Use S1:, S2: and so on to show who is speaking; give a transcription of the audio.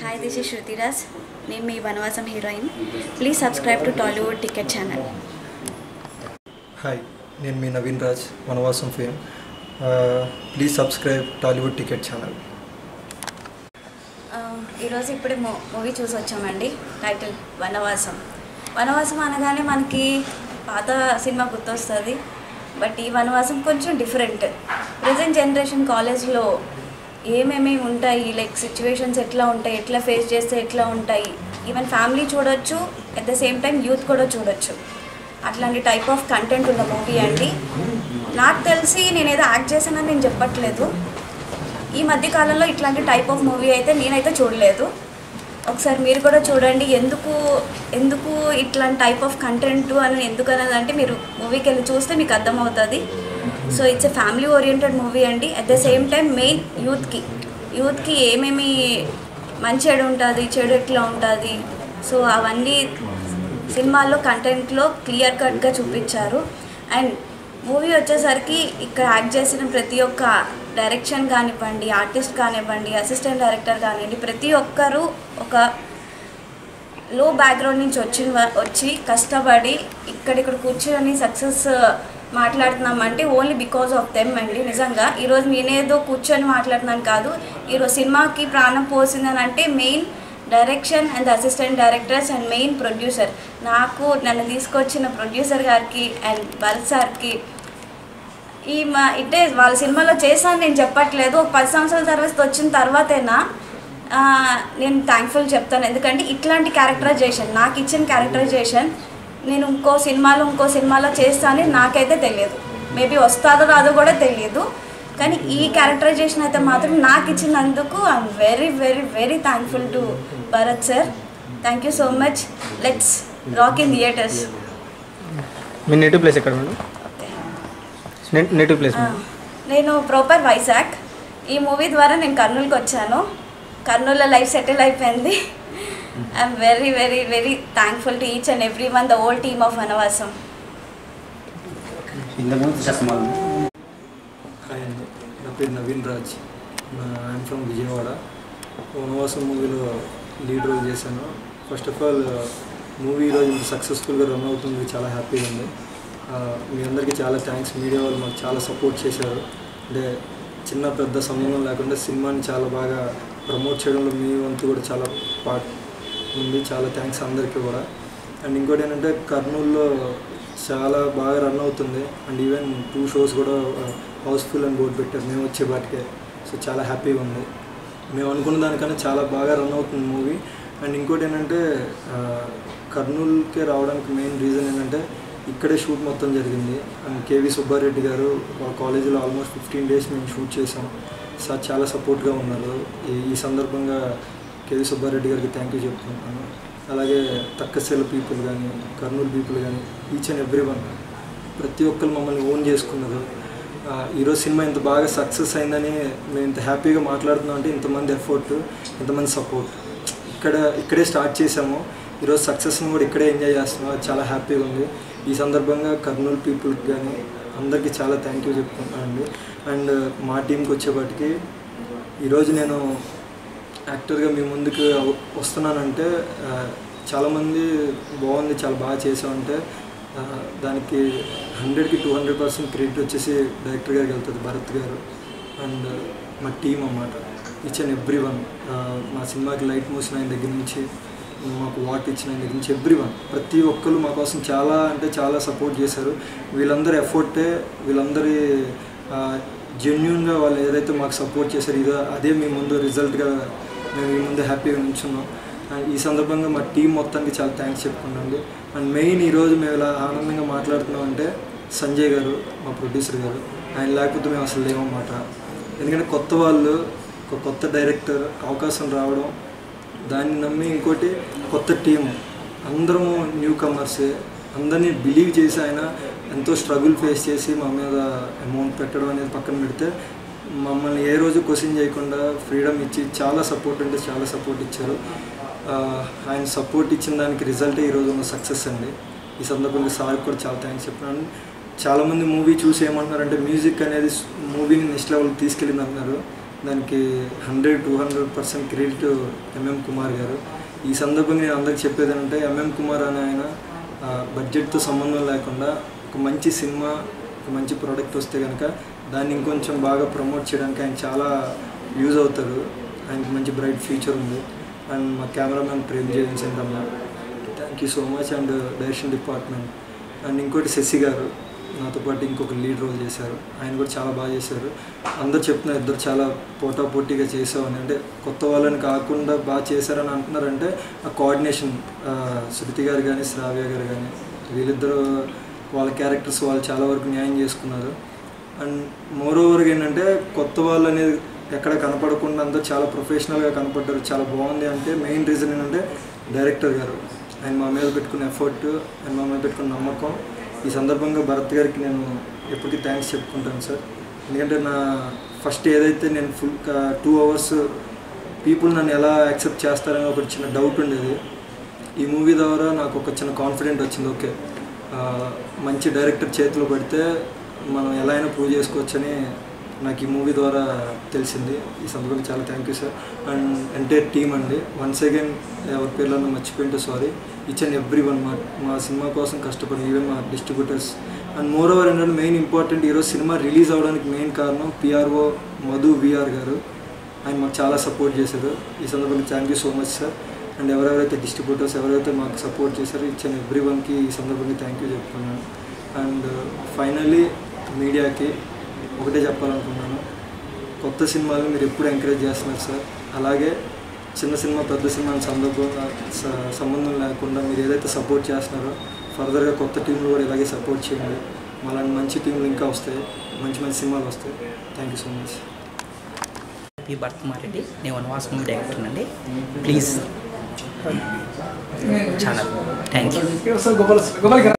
S1: hi this is శృతిరాజ్ నేను మీ Vanavasam heroine please subscribe to Tollywood ticket channel
S2: hi నేను మీ Naveen Raj Vanavasam fame please subscribe Tollywood ticket channel
S1: ఈరోజు ఇప్పుడే మూ మూవీ చూసి వచ్చామండి టైటిల్ వనవాసం వనవాసం అనగానే మనకి పాత సినిమా గుర్తొస్తుంది బట్ ఈ వనవాసం కొంచెం డిఫరెంట్ ప్రజెంట్ జనరేషన్ కాలేజ్లో ఏమేమి ఉంటాయి లైక్ సిచ్యువేషన్స్ ఎట్లా ఉంటాయి ఎట్లా ఫేస్ చేస్తే ఎట్లా ఉంటాయి ఈవెన్ ఫ్యామిలీ చూడొచ్చు at the same time youth కూడా చూడొచ్చు అట్లాంటి టైప్ ఆఫ్ కంటెంట్ ఉన్న మూవీ అండి నాకు తెలిసి నేను ఏదో యాక్ట్ చేశానని నేను చెప్పట్లేదు ఈ మధ్య కాలంలో ఇట్లాంటి టైప్ ఆఫ్ మూవీ అయితే నేనైతే చూడలేదు ఒకసారి మీరు కూడా చూడండి ఎందుకు ఎందుకు ఇట్లాంటి టైప్ ఆఫ్ కంటెంట్ అని ఎందుకు అనేది అంటే మీరు మూవీకి వెళ్ళి చూస్తే మీకు అర్థమవుతుంది so it's a family oriented movie అండి at the same time main యూత్కి యూత్కి ఏమేమి మంచి చెడు ఉంటుంది చెడు ఎట్లా ఉంటుంది సో అవన్నీ సినిమాల్లో కంటెంట్లో క్లియర్ కట్గా చూపించారు అండ్ మూవీ వచ్చేసరికి ఇక్కడ యాక్ట్ చేసిన ప్రతి ఒక్క డైరెక్షన్ కానివ్వండి ఆర్టిస్ట్ కానివ్వండి అసిస్టెంట్ డైరెక్టర్ కానివ్వండి ప్రతి ఒక్కరూ ఒక లో బ్యాక్గ్రౌండ్ నుంచి వచ్చిన వా- వచ్చి కష్టపడి ఇక్కడిక్కడ కూర్చొని సక్సెస్ మాట్లాడుతున్నామంటే ఓన్లీ బికాజ్ ఆఫ్ దెమ్ అండి నిజంగా ఈరోజు నేనేదో కూర్చొని మాట్లాడుతున్నాను కాదు ఈరోజు సినిమాకి ప్రాణం పోసిందని అంటే main direction and assistant directors and main producer నాకు నన్ను తీసుకొచ్చిన ప్రొడ్యూసర్ గారికి అండ్ భరత్ సార్కి ఈ మా ఇట్టే వాళ్ళ సినిమాలో చేశాను నేను చెప్పట్లేదు ఒక పది సంవత్సరాల తర్వాత వచ్చిన తర్వాతైనా ఆ, నేను థ్యాంక్ఫుల్ చెప్తాను ఎందుకంటే ఇట్లాంటి క్యారెక్టరైజేషన్ నాకు ఇచ్చిన క్యారెక్టరైజేషన్ నేను ఇంకో సినిమాలో ఇంకో సినిమాలో చేస్తానని నాకైతే తెలియదు మేబీ వస్తుందో రాదో కూడా తెలియదు కానీ ఈ క్యారెక్టరైజేషన్ అయితే మాత్రం నాకు ఇచ్చినందుకు I'm very very very thankful to Bharat sir thank you so much let's rock in theatres
S3: మీ నేటివ్ ప్లేస్ ఎక్కడ మేడం నే- నేటివ్ ప్లేస్
S1: ఆ, నేను ప్రాపర్ వైజాగ్ ఈ మూవీ ద్వారా నేను కర్నూలుకి వచ్చాను కర్నూలులో లైఫ్ సెటిల్ అయిపోయింది I'm very very very thankful to each and every one the whole team of Vanavasam
S4: ఇంతకుముందు చెప్పమాలి
S2: హాయ్ అండి నా పేరు నవీన్ రాజ్ ఐఎమ్ ఫ్రమ్ విజయవాడ వనవాసం మూవీలో లీడ్ రోల్ చేశాను ఫస్ట్ ఆఫ్ ఆల్ మూవీ ఈరోజు ఇంత సక్సెస్ఫుల్గా రన్ అవుతుంది చాలా హ్యాపీగా ఉంది ఆ, మీ అందరికీ చాలా థ్యాంక్స్ మీడియా వాళ్ళు మాకు చాలా సపోర్ట్ చేశారు అంటే చిన్న పెద్ద సంబంధం లేకుండా సినిమాని చాలా బాగా ప్రమోట్ చేయడంలో మీ వంతు కూడా చాలా పార్ట్ ఉంది చాలా థ్యాంక్స్ అందరికీ కూడా అండ్ ఇంకోటి ఏంటంటే కర్నూలులో చాలా బాగా రన్ అవుతుంది అండ్ ఈవెన్ టూ షోస్ కూడా హౌస్ఫుల్ అని బోర్డు పెట్టారు మేము వచ్చే బాటికే సో చాలా హ్యాపీగా ఉంది మేము అనుకున్న దానికన్నా చాలా బాగా రన్ అవుతుంది మూవీ అండ్ ఇంకోటి ఏంటంటే ఆ, కర్నూలుకే రావడానికి మెయిన్ రీజన్ ఏంటంటే ఇక్కడే షూట్ మొత్తం జరిగింది అండ్ కేవీ సుబ్బారెడ్డి గారు వాళ్ళ కాలేజీలో ఆల్మోస్ట్ ఫిఫ్టీన్ డేస్ మేము షూట్ చేసాం సార్ చాలా సపోర్ట్గా ఉన్నారు ఈ ఈ సందర్భంగా కేవీ సుబ్బారెడ్డి గారికి థ్యాంక్ యూ చెప్తున్నాను అలాగే తక్కసెల పీపుల్ కానీ కర్నూలు పీపుల్ కానీ ఈచ్ అండ్ ఎవ్రీ వన్ ప్రతి ఒక్కరు మమ్మల్ని ఓన్ చేసుకున్నారు ఆ, ఈరోజు సినిమా ఇంత బాగా సక్సెస్ అయిందని మేము ఇంత హ్యాపీగా మాట్లాడుతున్నాం అంటే ఇంతమంది ఎఫర్ట్ ఇంతమంది సపోర్ట్ ఇక్కడ ఇక్కడే స్టార్ట్ చేసాము ఈరోజు సక్సెస్ని కూడా ఇక్కడే ఎంజాయ్ చేస్తున్నాం అది చాలా హ్యాపీగా ఉంది ఈ సందర్భంగా కర్నూలు పీపుల్కి కానీ అందరికీ చాలా థ్యాంక్ యూ చెప్పుకుంటానండి అండ్ మా టీంకి వచ్చేపాటికి ఈరోజు నేను యాక్టర్గా మీ ముందుకు వ- వస్తున్నానంటే ఆ, చాలామంది బాగుంది చాలా బాగా చేసామంటే ఆ, దానికి హండ్రెడ్కి టూ హండ్రెడ్ పర్సెంట్ క్రెడిట్ వచ్చేసి డైరెక్టర్ గారికి వెళ్తుంది భరత్ గారు అండ్ మా టీం అన్నమాట ఈచ్ అండ్ ఎవ్రీ వన్ మా సినిమాకి లైట్ మోసిన ఆయన దగ్గర నుంచి మాకు వాట్ ఇచ్చిన ఆయన దగ్గర నుంచి ఎవ్రీ వన్ ప్రతి ఒక్కరు మా కోసం చాలా అంటే చాలా సపోర్ట్ చేశారు వీళ్ళందరి ఎఫర్టే వీళ్ళందరి జెన్యున్గా వాళ్ళు ఏదైతే మాకు సపోర్ట్ చేశారో ఇదో అదే మీ ముందు రిజల్ట్గా మేము మీ ముందు హ్యాపీగా నిల్చున్నాం అండ్ ఈ సందర్భంగా మా టీం మొత్తానికి చాలా థ్యాంక్స్ చెప్పుకున్నాండి అండ్ మెయిన్ ఈరోజు మేము ఇలా ఆనందంగా మాట్లాడుతున్నాం అంటే సంజయ్ గారు మా ప్రొడ్యూసర్ గారు ఆయన లేకపోతే మేము అసలు లేవన్నమాట ఎందుకంటే కొత్త వాళ్ళు ఒక కొత్త డైరెక్టర్ అవకాశం రావడం దాన్ని నమ్మి ఇంకోటి కొత్త టీం అందరము న్యూ కమర్సే అందరినీ బిలీవ్ చేసి ఆయన ఎంతో స్ట్రగుల్ ఫేస్ చేసి మా మీద అమౌంట్ పెట్టడం అనేది పక్కన పెడితే మమ్మల్ని ఏ రోజు క్వశ్చన్ చేయకుండా ఫ్రీడమ్ ఇచ్చి చాలా సపోర్ట్ అంటే చాలా సపోర్ట్ ఇచ్చారు ఆ, ఆయన సపోర్ట్ ఇచ్చిన దానికి రిజల్ట్ ఈరోజు ఉన్న సక్సెస్ అండి ఈ సందర్భంగా సార్ కూడా చాలా థ్యాంక్స్ చెప్పినాను చాలామంది మూవీ చూసి ఏమంటున్నారంటే మ్యూజిక్ అనేది మూవీని నెక్స్ట్ లెవెల్కి తీసుకెళ్ళింది అంటున్నారు దానికి hundred two hundred percent credit MM Kumar గారు ఈ సందర్భంగా నేను అందరికి చెప్పేది ఏంటంటే ఎంఎం కుమార్ అనే ఆయన ఆ, బడ్జెట్తో సంబంధం లేకుండా ఒక మంచి సినిమా ఒక మంచి ప్రోడక్ట్ వస్తే కనుక దాన్ని ఇంకొంచెం బాగా ప్రమోట్ చేయడానికి ఆయన చాలా యూజ్ అవుతారు ఆయనకి మంచి బ్రైట్ ఫ్యూచర్ ఉంది అండ్ మా కెమెరామెన్ ప్రేమ్ జయన్ అమ్మ thank you so much and direction department and ఇంకోటి శశి గారు నాతో పాటు ఇంకొక లీడ్ రోల్ చేశారు ఆయన కూడా చాలా బాగా చేశారు అందరు చెప్తున్నారు ఇద్దరు చాలా పోటా పోటీగా చేసామని అంటే కొత్త వాళ్ళని కాకుండా బాగా చేశారని అంటున్నారంటే ఆ కోఆర్డినేషన్ శృతి గారు కానీ శ్రావ్య గారు కానీ వీళ్ళిద్దరూ వాళ్ళ క్యారెక్టర్స్ వాళ్ళు చాలా వరకు న్యాయం చేసుకున్నారు అండ్ మోర్ ఓవర్గా ఏంటంటే కొత్త వాళ్ళు అనేది ఎక్కడ కనపడకుండా అందరూ చాలా ప్రొఫెషనల్గా కనపడ్డారు చాలా బాగుంది అంటే మెయిన్ రీజన్ ఏంటంటే డైరెక్టర్ గారు ఆయన మా మీద పెట్టుకున్న ఎఫర్ట్ ఆయన మా మీద పెట్టుకున్న నమ్మకం ఈ సందర్భంగా భరత్ గారికి నేను ఎప్పటికీ థ్యాంక్స్ చెప్పుకుంటాను సార్ ఎందుకంటే నా ఫస్ట్ ఏదైతే నేను ఫుల్ టూ అవర్స్ పీపుల్ నన్ను ఎలా యాక్సెప్ట్ చేస్తారని ఒక చిన్న డౌట్ ఉండేది ఈ మూవీ ద్వారా నాకు ఒక చిన్న కాన్ఫిడెంట్ వచ్చింది ఓకే ఆ, మంచి డైరెక్టర్ చేతిలో పడితే మనం ఎలా అయినా ప్రూవ్ చేసుకోవచ్చని నాకు ఈ మూవీ ద్వారా తెలిసింది ఈ సందర్భంగా చాలా thank you sir and entire team అండి వన్స్ అగైన్ ఎవరి పేర్లను మర్చిపోయింటే sorry each and every one మా మా సినిమా కోసం కష్టపడి ఈవెన్ మా డిస్ట్రిబ్యూటర్స్ అండ్ మోర్ ఓవర్ ఏంటంటే మెయిన్ ఇంపార్టెంట్ ఈరోజు సినిమా రిలీజ్ అవ్వడానికి మెయిన్ కారణం పిఆర్ఓ మధు విఆర్ గారు ఆయన మాకు చాలా సపోర్ట్ చేశారు ఈ సందర్భంగా thank you so much sir and ఎవరెవరైతే డిస్ట్రిబ్యూటర్స్ ఎవరైతే మాకు సపోర్ట్ చేశారో ఇచ్చిన ఎవ్రీ వన్కి ఈ సందర్భంగా థ్యాంక్ యూ చెప్తున్నాను అండ్ ఫైనల్లీ మీడియాకి ఒకటే చెప్పాలనుకున్నాను కొత్త సినిమాలు మీరు ఎప్పుడు ఎంకరేజ్ చేస్తున్నారు సార్ అలాగే చిన్న సినిమా పెద్ద సినిమా అని సందర్భంగా స- సంబంధం లేకుండా మీరు ఏదైతే సపోర్ట్ చేస్తున్నారో ఫర్దర్గా కొత్త టీంలు కూడా ఇలాగే సపోర్ట్ చేయండి మళ్ళీ మంచి టీంలు ఇంకా వస్తాయి మంచి మంచి సినిమాలు వస్తాయి thank you so much
S4: P Bharatkumar Reddy నేను వనవాస్ మూవీ డైరెక్టర్ అండి ప్లీజ్ ఛానల్ థ్యాంక్ యూ